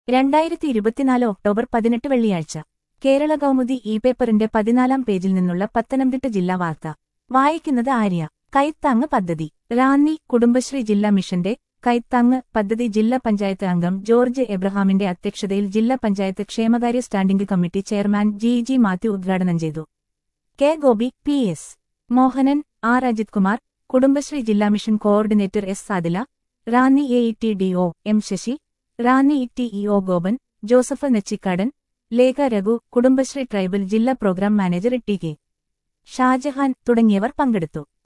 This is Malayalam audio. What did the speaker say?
രണ്ടായിരത്തി ഇരുപത്തിനാല് ഒക്ടോബർ പതിനെട്ട് വെള്ളിയാഴ്ച കേരള കൗമുദി ഇ പേപ്പറിന്റെ പതിനാലാം പേജിൽ നിന്നുള്ള പത്തനംതിട്ട ജില്ലാ വാർത്ത വായിക്കുന്നത് ആര്യ കൈത്താങ് പദ്ധതി റാന്നി കുടുംബശ്രീ ജില്ലാ മിഷന്റെ കൈത്താങ് പദ്ധതി ജില്ലാ പഞ്ചായത്ത് അംഗം ജോർജ് എബ്രഹാമിന്റെ അധ്യക്ഷതയിൽ ജില്ലാ പഞ്ചായത്ത് ക്ഷേമകാര്യ standing committee chairman G G Mathew ഉദ്ഘാടനം ചെയ്തു K Gopi P S Mohanan R Ajith Kumar Kudumbashree ജില്ലാ mission coordinator S Sadila Ranni A E T D O M Sasi Ranni E T E O Gopan Joseph Nechikkadan Lekha Raghu Kudumbashree tribal ജില്ലാ programme manager T K Shahjahan തുടങ്ങിയവർ പങ്കെടുത്തു